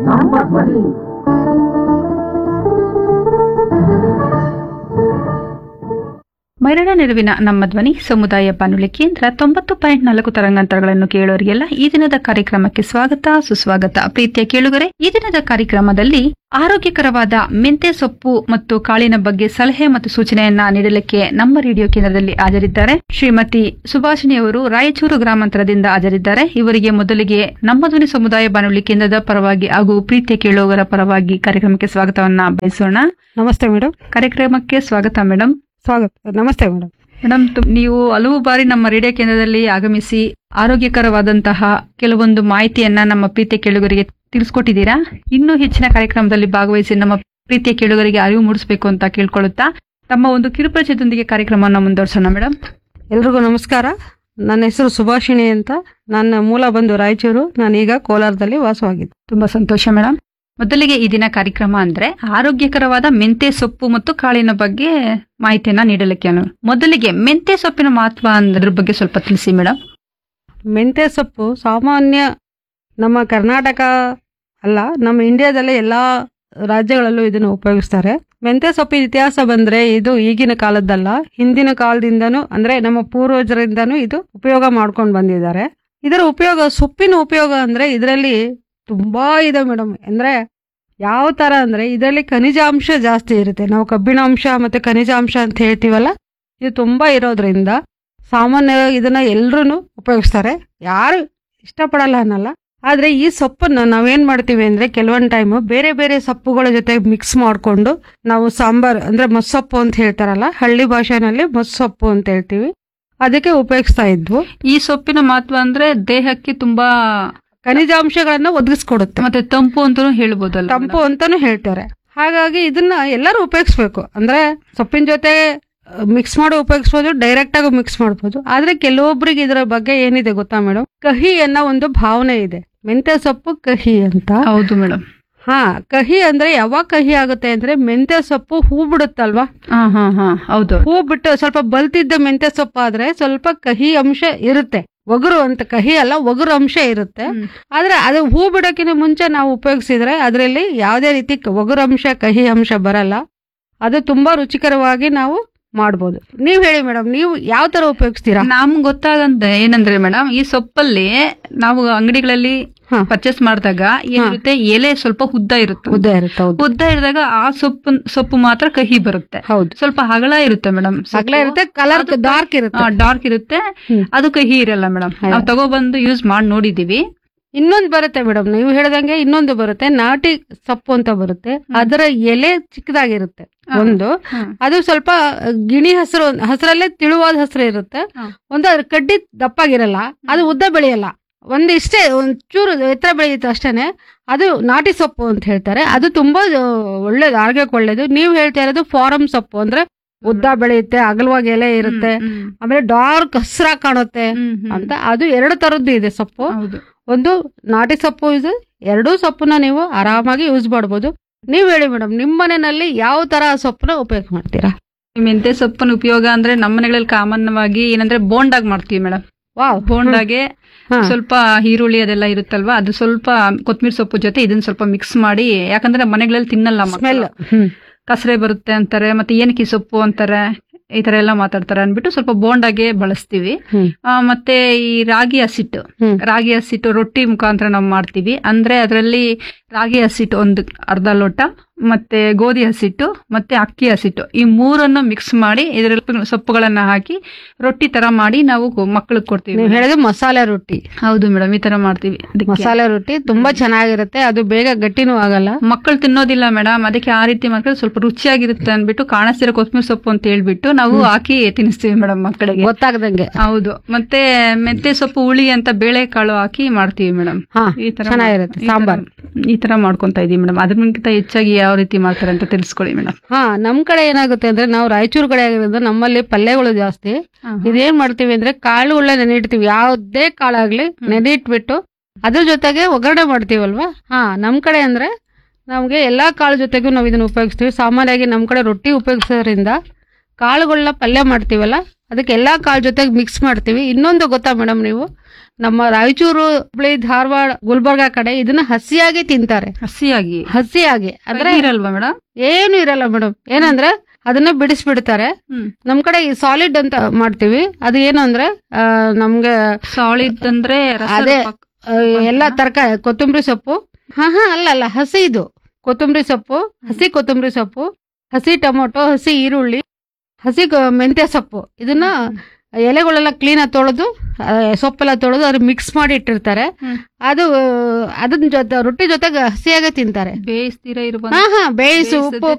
ನಮ್ಮ ಧ್ವನಿ ಮರಣ ನೆರವಿನ ನಮ್ಮ ಧ್ವನಿ ಸಮುದಾಯ ಬಾನುಲಿ ಕೇಂದ್ರ ತೊಂಬತ್ತು ಪಾಯಿಂಟ್ ನಾಲ್ಕು ತರಂಗಾಂತರಗಳನ್ನು ಕೇಳೋರಿಗೆಲ್ಲ ಈ ದಿನದ ಕಾರ್ಯಕ್ರಮಕ್ಕೆ ಸ್ವಾಗತ ಸುಸ್ವಾಗತ ಪ್ರೀತಿಯ ಕೇಳುಗರೆ ಈ ದಿನದ ಕಾರ್ಯಕ್ರಮದಲ್ಲಿ ಆರೋಗ್ಯಕರವಾದ ಮೆಂತೆ ಸೊಪ್ಪು ಮತ್ತು ಕಾಳಿನ ಬಗ್ಗೆ ಸಲಹೆ ಮತ್ತು ಸೂಚನೆಯನ್ನ ನೀಡಲಿಕ್ಕೆ ನಮ್ಮ ರೇಡಿಯೋ ಕೇಂದ್ರದಲ್ಲಿ ಹಾಜರಿದ್ದಾರೆ ಶ್ರೀಮತಿ ಸುಭಾಷಿಣಿ ಅವರು ರಾಯಚೂರು ಗ್ರಾಮಾಂತರದಿಂದ ಹಾಜರಿದ್ದಾರೆ ಇವರಿಗೆ ಮೊದಲಿಗೆ ನಮ್ಮ ಧ್ವನಿ ಸಮುದಾಯ ಬಾನುಲಿ ಕೇಂದ್ರದ ಪರವಾಗಿ ಹಾಗೂ ಪ್ರೀತಿಯ ಕೇಳುಗರ ಪರವಾಗಿ ಕಾರ್ಯಕ್ರಮಕ್ಕೆ ಸ್ವಾಗತವನ್ನ ಬಯಸೋಣ ನಮಸ್ತೆ ಮೇಡಮ್ ಕಾರ್ಯಕ್ರಮಕ್ಕೆ ಸ್ವಾಗತ ಮೇಡಮ್ ಸ್ವಾಗತ ನಮಸ್ತೆ ಮೇಡಮ್ ಮೇಡಮ್ ತು- ನೀವು ಹಲವು ಬಾರಿ ನಮ್ಮ ರೇಡಿಯೋ ಕೇಂದ್ರದಲ್ಲಿ ಆಗಮಿಸಿ ಆರೋಗ್ಯಕರವಾದಂತಹ ಕೆಲವೊಂದು ಮಾಹಿತಿಯನ್ನ ನಮ್ಮ ಪ್ರೀತಿಯ ಕೇಳುಗರಿಗೆ ತಿಳಿಸ್ಕೊಟ್ಟಿದ್ದೀರಾ ಇನ್ನೂ ಹೆಚ್ಚಿನ ಕಾರ್ಯಕ್ರಮದಲ್ಲಿ ಭಾಗವಹಿಸಿ ನಮ್ಮ ಪ್ರೀತಿಯ ಕೇಳುಗರಿಗೆ ಅರಿವು ಮೂಡಿಸಬೇಕು ಅಂತ ಕೇಳ್ಕೊಳ್ಳುತ್ತಾ ತಮ್ಮ ಒಂದು ಕಿರುಪರಿಚಯದೊಂದಿಗೆ ಕಾರ್ಯಕ್ರಮವನ್ನು ಮುಂದುವರ್ಸೋಣ ಮೇಡಮ್ ಎಲ್ರಿಗೂ ನಮಸ್ಕಾರ ನನ್ನ ಹೆಸರು ಸುಭಾಷಿಣಿ ಅಂತ ನನ್ನ ಮೂಲ ಬಂದು ರಾಯಚೂರು ನಾನೀಗ ಕೋಲಾರದಲ್ಲಿ ವಾಸವಾಗಿದ್ದೆ ತುಂಬಾ ಸಂತೋಷ ಮೇಡಮ್ ಮೊದಲಿಗೆ ಈ ದಿನ ಕಾರ್ಯಕ್ರಮ ಅಂದ್ರೆ ಆರೋಗ್ಯಕರವಾದ ಮೆಂತೆ ಸೊಪ್ಪು ಮತ್ತು ಕಾಳಿನ ಬಗ್ಗೆ ಮಾಹಿತಿಯನ್ನ ನೀಡಲಿಕ್ಕೆ ನಾನು ಮೊದಲಿಗೆ ಮೆಂತೆ ಸೊಪ್ಪಿನ ಮಹತ್ವ ಅದ್ರ ಬಗ್ಗೆ ಸ್ವಲ್ಪ ತಿಳಿಸಿ ಮೇಡಮ್ ಮೆಂತ್ಯ ಸೊಪ್ಪು ಸಾಮಾನ್ಯ ನಮ್ಮ ಕರ್ನಾಟಕ ಅಲ್ಲ ನಮ್ಮ ಇಂಡಿಯಾದಲ್ಲೇ ಎಲ್ಲ ರಾಜ್ಯಗಳಲ್ಲೂ ಇದನ್ನು ಉಪಯೋಗಿಸ್ತಾರೆ ಮೆಂತ್ಯ ಸೊಪ್ಪಿನ ಇತಿಹಾಸ ಬಂದ್ರೆ ಇದು ಈಗಿನ ಕಾಲದ್ದಲ್ಲ ಹಿಂದಿನ ಕಾಲದಿಂದನೂ ಅಂದ್ರೆ ನಮ್ಮ ಪೂರ್ವಜರಿಂದನೂ ಇದು ಉಪಯೋಗ ಮಾಡ್ಕೊಂಡು ಬಂದಿದ್ದಾರೆ ಇದರ ಉಪಯೋಗ ಸೊಪ್ಪಿನ ಉಪಯೋಗ ಅಂದ್ರೆ ಇದರಲ್ಲಿ ತುಂಬಾ ಇದೆ ಮೇಡಮ್ ಅಂದ್ರೆ ಯಾವ ತರ ಅಂದ್ರೆ ಇದರಲ್ಲಿ ಖನಿಜಾಂಶ ಜಾಸ್ತಿ ಇರುತ್ತೆ ನಾವು ಕಬ್ಬಿಣಾಂಶ ಮತ್ತೆ ಖನಿಜಾಂಶ ಅಂತ ಹೇಳ್ತೀವಲ್ಲ ಇದು ತುಂಬಾ ಇರೋದ್ರಿಂದ ಸಾಮಾನ್ಯವಾಗಿ ಇದನ್ನ ಎಲ್ರೂ ಉಪಯೋಗಿಸ್ತಾರೆ ಯಾರು ಇಷ್ಟಪಡಲ್ಲ ಅನ್ನಲ್ಲ ಆದ್ರೆ ಈ ಸೊಪ್ಪನ್ನ ನಾವೇನ್ ಮಾಡ್ತೀವಿ ಅಂದ್ರೆ ಕೆಲವೊಂದು ಟೈಮ್ ಬೇರೆ ಬೇರೆ ಸೊಪ್ಪುಗಳ ಜೊತೆ ಮಿಕ್ಸ್ ಮಾಡ್ಕೊಂಡು ನಾವು ಸಾಂಬಾರ್ ಅಂದ್ರೆ ಮಸ್ಸೊಪ್ಪು ಅಂತ ಹೇಳ್ತಾರಲ್ಲ ಹಳ್ಳಿ ಭಾಷೆನಲ್ಲಿ ಮಸ್ಸೊಪ್ಪು ಅಂತ ಹೇಳ್ತೀವಿ ಅದಕ್ಕೆ ಉಪಯೋಗಿಸ್ತಾ ಇದ್ವು ಈ ಸೊಪ್ಪಿನ ಮಹತ್ವ ಅಂದ್ರೆ ದೇಹಕ್ಕೆ ತುಂಬಾ ಖನಿಜಾಂಶಗಳನ್ನ ಒದಗಿಸ್ಕೊಡುತ್ತೆ ಮತ್ತೆ ತಂಪು ಅಂತಾನೂ ಹೇಳ್ಬೋದಲ್ಲ ತಂಪು ಅಂತಾನು ಹೇಳ್ತಾರೆ ಹಾಗಾಗಿ ಇದನ್ನ ಎಲ್ಲರೂ ಉಪಯೋಗಿಸ್ಬೇಕು ಅಂದ್ರೆ ಸೊಪ್ಪಿನ ಜೊತೆ ಮಿಕ್ಸ್ ಮಾಡಿ ಉಪಯೋಗಿಸ್ಬೋದು ಡೈರೆಕ್ಟ್ ಆಗಿ ಮಿಕ್ಸ್ ಮಾಡ್ಬೋದು ಆದ್ರೆ ಕೆಲವೊಬ್ರಿಗೆ ಇದರ ಬಗ್ಗೆ ಏನಿದೆ ಗೊತ್ತಾ ಮೇಡಮ್ ಕಹಿ ಅನ್ನೋ ಒಂದು ಭಾವನೆ ಇದೆ ಮೆಂತ್ಯ ಸೊಪ್ಪು ಕಹಿ ಅಂತ ಹೌದು ಮೇಡಮ್ ಹಾ ಕಹಿ ಅಂದ್ರೆ ಯಾವಾಗ ಕಹಿ ಆಗುತ್ತೆ ಅಂದ್ರೆ ಮೆಂತ್ಯ ಸೊಪ್ಪು ಹೂ ಬಿಡುತ್ತಲ್ವಾ ಹಾ ಹಾ ಹಾ ಹೌದು ಹೂ ಬಿಟ್ಟು ಸ್ವಲ್ಪ ಬಲ್ತಿದ್ದ ಮೆಂತ್ಯ ಸೊಪ್ಪು ಆದ್ರೆ ಸ್ವಲ್ಪ ಕಹಿ ಅಂಶ ಇರುತ್ತೆ ಒಗರು ಅಂತ ಕಹಿ ಅಲ್ಲ ಒಗರು ಅಂಶ ಇರುತ್ತೆ ಹ್ಮ್. ಆದ್ರೆ ಅದು ಹೂ ಬಿಡೋಕಿನ ಮುಂಚೆ ನಾವು ಉಪಯೋಗಿಸಿದ್ರೆ ಅದರಲ್ಲಿ ಯಾವುದೇ ರೀತಿ ಕ- ಒಗರು ಅಂಶ ಕಹಿ ಅಂಶ ಬರಲ್ಲ ಅದು ತುಂಬಾ ರುಚಿಕರವಾಗಿ ನಾವು ಮಾಡ್ಬೋದು ನೀವ್ ಹೇಳಿ ಮೇಡಮ್ ನೀವು ಯಾವ ತರ ಉಪಯೋಗಿಸ್ತೀರಾ ನಮ್ಗೆ ಗೊತ್ತಾಗಂತ ಏನಂದ್ರೆ ಮೇಡಮ್ ಈ ಸೊಪ್ಪಲ್ಲಿ ನಾವು ಅಂಗಡಿಗಳಲ್ಲಿ ಹಾ. ಪರ್ಚೇಸ್ ಮಾಡಿದಾಗ ಏನಿರುತ್ತೆ ಎಲೆ ಸ್ವಲ್ಪ ಉದ್ದ ಇರುತ್ತೆ ಉದ್ದ ಇರುತ್ತೆ ಹೌದು ಉದ್ದ ಇರಿದಾಗ ಆ ಸೊಪ್ಪು ಸೊಪ್ಪು ಮಾತ್ರ ಕಹಿ ಬರುತ್ತೆ ಹೌದು ಸ್ವಲ್ಪ ಹಗಲ ಇರುತ್ತೆ ಮೇಡಮ್ ಅಗಲ ಇರುತ್ತೆ ಕಲರ್ ಅದು ಡಾರ್ಕ್ ಇರುತ್ತೆ ಡಾರ್ಕ್ ಇರುತ್ತೆ ಹ್ಮ್. ಅದು ಕಹಿ ಇರಲ್ಲ ಮೇಡಮ್ ನಾವು ತಗೊಬಂದು ಯೂಸ್ ಮಾಡಿ ನೋಡಿದೀವಿ ಇನ್ನೊಂದು ಬರುತ್ತೆ ಮೇಡಮ್ ನೀವು ಹೇಳ್ದಂಗೆ ಇನ್ನೊಂದು ಬರುತ್ತೆ ನಾಟಿ ಸೊಪ್ಪು ಅಂತ ಬರುತ್ತೆ ಅದರ ಎಲೆ ಚಿಕ್ಕದಾಗಿರುತ್ತೆ ಒಂದು ಅದು ಸ್ವಲ್ಪ ಗಿಣಿ ಹಸಿರು ಹಸಿರಲ್ಲೇ ತಿಳುವಾದ ಹಸಿರು ಇರುತ್ತೆ ಹ. ಒಂದು ಅದ್ರ ಕಡ್ಡಿ ದಪ್ಪಾಗಿರಲ್ಲ ಅದು ಉದ್ದ ಬೆಳೆಯಲ್ಲ ಒಂದು ಇಷ್ಟೇ ಒಂದ್ ಚೂರು ಎತ್ತರ ಬೆಳೆಯುತ್ತೆ ಅಷ್ಟೇನೆ ಅದು ನಾಟಿ ಸೊಪ್ಪು ಅಂತ ಹೇಳ್ತಾರೆ ಅದು ತುಂಬಾ ಆ, ಒಳ್ಳೇದು ಆರೋಗ್ಯಕ್ಕೆ ಒಳ್ಳೇದು ನೀವು ಹೇಳ್ತಾ ಇರೋದು ಫಾರಂ ಸೊಪ್ಪು ಅಂದ್ರೆ ಉದ್ದ ಬೆಳೆಯುತ್ತೆ ಅಗಲವಾಗಿ ಎಲೆ ಇರುತ್ತೆ ಹ್ಮ್, ಹ್ಮ್, ಆಮೇಲೆ ಡಾರ್ಕ್ ಹಸಿರಾಗಿ ಕಾಣುತ್ತೆ ಹ್ಮ್, ಹ್ಮ್. ಅಂತ ಅದು ಎರಡು ತರದ್ದು ಇದೆ ಸೊಪ್ಪು ಹೌದು ಒಂದು ನಾಟಿ ಸೊಪ್ಪು ಇದೆ ಎರಡೂ ಸೊಪ್ಪನ್ನ ನೀವು ಆರಾಮಾಗಿ ಯೂಸ್ ಮಾಡ್ಬೋದು ನೀವ್ ಹೇಳಿ ಮೇಡಮ್ ನಿಮ್ಮ ಮನೆಯಲ್ಲಿ ಯಾವ ತರ ಸೊಪ್ಪನ್ನ ಉಪಯೋಗ ಮಾಡ್ತೀರಾ ಈ ಮೆಂತೆ ಸೊಪ್ಪಿನ ಉಪಯೋಗ ಅಂದ್ರೆ ನಮ್ಮ ಮನೆಗಳಲ್ಲಿ ಕಾಮನ್ವಾಗಿ ಏನಂದ್ರೆ ಬೋಂಡಾಗ್ ಮಾಡ್ತೀವಿ ಮೇಡಮ್ ವಾವ್ ಬೋಂಡಾಗೆ ಹಾ. ಸ್ವಲ್ಪ ಈರುಳ್ಳಿ ಅದೆಲ್ಲ ಇರುತ್ತಲ್ವಾ ಅದು ಸ್ವಲ್ಪ ಕೊತ್ತಂಬರಿ ಸೊಪ್ಪು ಜೊತೆ ಇದನ್ನ ಸ್ವಲ್ಪ ಮಿಕ್ಸ್ ಮಾಡಿ ಯಾಕಂದ್ರೆ ಮನೆಗಳಲ್ಲಿ ತಿನ್ನಲ್ಲ ಸ್ಮೆಲ್ ಮಕ್ಕಳು. ಕಸರೆ ಬರುತ್ತೆ ಅಂತಾರೆ ಮತ್ತೆ ಏನಕ್ಕೆ ಈ ಸೊಪ್ಪು ಅಂತಾರೆ ಈ ತರ ಎಲ್ಲ ಮಾತಾಡ್ತಾರೆ ಅನ್ಬಿಟ್ಟು ಸ್ವಲ್ಪ ಬೋಂಡಾಗೆ ಬಳಸ್ತೀವಿ ಆ, ಮತ್ತೆ ಈ ರಾಗಿ ಹಸಿಟ್ಟು ಹ್ಮ್. ರಾಗಿ ಹಸಿಟ್ಟು ರೊಟ್ಟಿ ಮುಖಾಂತರ ನಾವು ಮಾಡ್ತೀವಿ ಅಂದ್ರೆ ಅದರಲ್ಲಿ ರಾಗಿ ಹಸಿಟ್ಟು ಒಂದು ಅರ್ಧ ಲೋಟ ಮತ್ತೆ ಗೋಧಿ ಹಸಿಟ್ಟು ಮತ್ತೆ ಅಕ್ಕಿ ಹಸಿಟ್ಟು ಈ ಮೂರನ್ನು ಮಿಕ್ಸ್ ಮಾಡಿ ಇದರಲ್ಲಿ ಸೊಪ್ಪುಗಳನ್ನ ಹಾಕಿ ರೊಟ್ಟಿ ತರ ಮಾಡಿ ನಾವು ಮಕ್ಕಳಿಗೆ ಕೊಡ್ತೀವಿ ನೀವು ಹೇಳಿದ್ರೆ ಮಸಾಲೆ ರೊಟ್ಟಿ ಹೌದು ಮೇಡಮ್ ಈ ತರ ಮಾಡ್ತೀವಿ ಅದಕ್ಕೆ ಮಸಾಲೆ ರೊಟ್ಟಿ ತುಂಬಾ ಚೆನ್ನಾಗಿರುತ್ತೆ ಅದು ಬೇಗ ಗಟ್ಟಿನೂ ಆಗಲ್ಲ ಮಕ್ಕಳು ತಿನ್ನೋದಿಲ್ಲ ಮೇಡಮ್ ಅದಕ್ಕೆ ಆ ರೀತಿ ಮಾಡ್ಕೊಂಡು ಸ್ವಲ್ಪ ರುಚಿಯಾಗಿರುತ್ತೆ ಅಂದ್ಬಿಟ್ಟು ಕಾಣಿಸ್ತಿರೋ ಕೊತ್ತಂಬರಿ ಸೊಪ್ಪು ಅಂತ ಹೇಳ್ಬಿಟ್ಟು ನಾವು ಹಾಕಿ ತಿನ್ನಿಸ್ತೀವಿ ಮೇಡಮ್ ಮಕ್ಕಳಿಗೆ ಗೊತ್ತಾಗದಂಗೆ ಹೌದು ಮತ್ತೆ ಮೆಂತೆ ಸೊಪ್ಪು ಹುಳಿ ಅಂತ ಬೇಳೆಕಾಳು ಹಾಕಿ ಮಾಡ್ತೀವಿ ಮೇಡಮ್ ಹಾ ಈ ತರ ಚೆನ್ನಾಗಿರುತ್ತೆ ಈ ತರ- ಸಾಂಬಾರ್ ಈ ತರ ಮಾಡ್ಕೊಂತ ಇದೀವಿ ಮೇಡಮ್ ಅದ್ರಕ್ಕಿಂತ ಹೆಚ್ಚಾಗಿ ಯಾವ ರೀತಿ ಮಾಡ್ತಾರೆ ಅಂತ ತಿಳಿಸ್ಕೊಳ್ಳಿ ಮೇಡಮ್ ಹಾ ನಮ್ ಕಡೆ ಏನಾಗುತ್ತೆ ಅಂದ್ರೆ ನಾವು ರಾಯಚೂರು ಕಡೆ ಆಗಿರೋದ್ರಿಂದ ನಮ್ಮಲ್ಲಿ ಪಲ್ಯಗಳು ಜಾಸ್ತಿ ಇದೇನ್ ಮಾಡ್ತೀವಿ ಅಂದ್ರೆ ಕಾಳುಗಳನ್ನ ನೆನೆಯಿಡ್ತೀವಿ ಯಾವುದೇ ಕಾಳಾಗ್ಲಿ ನೆನೆಯಿಟ್ಬಿಟ್ಟು ಅದ್ರ ಜೊತೆಗೆ ಒಗ್ಗರಣೆ ಮಾಡ್ತೀವಲ್ವಾ ಹಾ ನಮ್ ಕಡೆ ಅಂದ್ರೆ ನಮ್ಗೆ ಎಲ್ಲಾ ಕಾಳು ಜೊತೆಗೂ ನಾವು ಇದನ್ನ ಉಪಯೋಗಿಸ್ತೀವಿ ಸಾಮಾನ್ಯವಾಗಿ ನಮ್ ಕಡೆ ರೊಟ್ಟಿ ಉಪಯೋಗಿಸೋದ್ರಿಂದ ಕಾಳುಗಳನ್ನ ಪಲ್ಯ ಮಾಡ್ತೀವಲ್ಲ ಅದಕ್ಕೆ ಎಲ್ಲಾ ಕಾಳು ಜೊತೆಗೆ ಮಿಕ್ಸ್ ಮಾಡ್ತೀವಿ ಇನ್ನೊಂದು ಗೊತ್ತಾ ಮೇಡಮ್ ನೀವು ನಮ್ಮ ರಾಯಚೂರು ಹುಬ್ಳಿ ಧಾರವಾಡ ಗುಲ್ಬರ್ಗ ಕಡೆ ಇದನ್ನ ಹಸಿಯಾಗಿ ತಿಂತಾರೆ ಹಸಿಯಾಗಿ ಹಸಿಯಾಗಿ ಅಂದ್ರೆ ಇರಲ್ವಾ ಮೇಡಮ್ ಏನು ಇರಲ್ಲ ಮೇಡಮ್ ಏನಂದ್ರೆ ಅದನ್ನ ಬಿಡಿಸ್ಬಿಡ್ತಾರೆ ಹ್ಮ್ ನಮ್ ಕಡೆ ಈ ಸಾಲಿಡ್ ಅಂತ ಮಾಡ್ತೀವಿ ಅದು ಏನು ಅಂದ್ರೆ ಆ, ನಮ್ಗೆ ಸಾಲಿಡ್ ಅಂದ್ರೆ ರಸ ಅದೇ. ರೂಪ- ಆ, ಎಲ್ಲಾ ತರಕಾರಿ ಕೊತ್ತಂಬರಿ ಸೊಪ್ಪು ಹಾ ಹಾ ಅಲ್ಲ ಅಲ್ಲ ಹಸಿ ಇದು ಕೊತ್ತಂಬರಿ ಸೊಪ್ಪು ಹಸಿ ಕೊತ್ತಂಬರಿ ಸೊಪ್ಪು ಹಸಿ ಟೊಮೊಟೊ ಹಸಿ ಈರುಳ್ಳಿ ಹಸಿ ಗ- ಮೆಂತ್ಯ ಸೊಪ್ಪು ಇದನ್ನ ಎಲೆಗಳೆಲ್ಲ ಕ್ಲೀನ್ ಆಗಿ ತೊಳೆದು ಆ, ಸೊಪ್ಪೆಲ್ಲ ತೊಳೆದು ಅದ್ರ ಮಿಕ್ಸ್ ಮಾಡಿ ಇಟ್ಟಿರ್ತಾರೆ ಹ್ಮ್. ಅದು ಅದನ್ನ ಜೊತೆ ರೊಟ್ಟಿ ಜೊತೆಗೆ ಹಸಿಯಾಗೆ ತಿಂತಾರೆ ಬೇಯಿಸ್ತೀರಾ ಇರುವ ಹಾ ಹಾ ಬೇಯಿಸಿ ಬೇಯಿಸದೆ ಉಪ್ಪು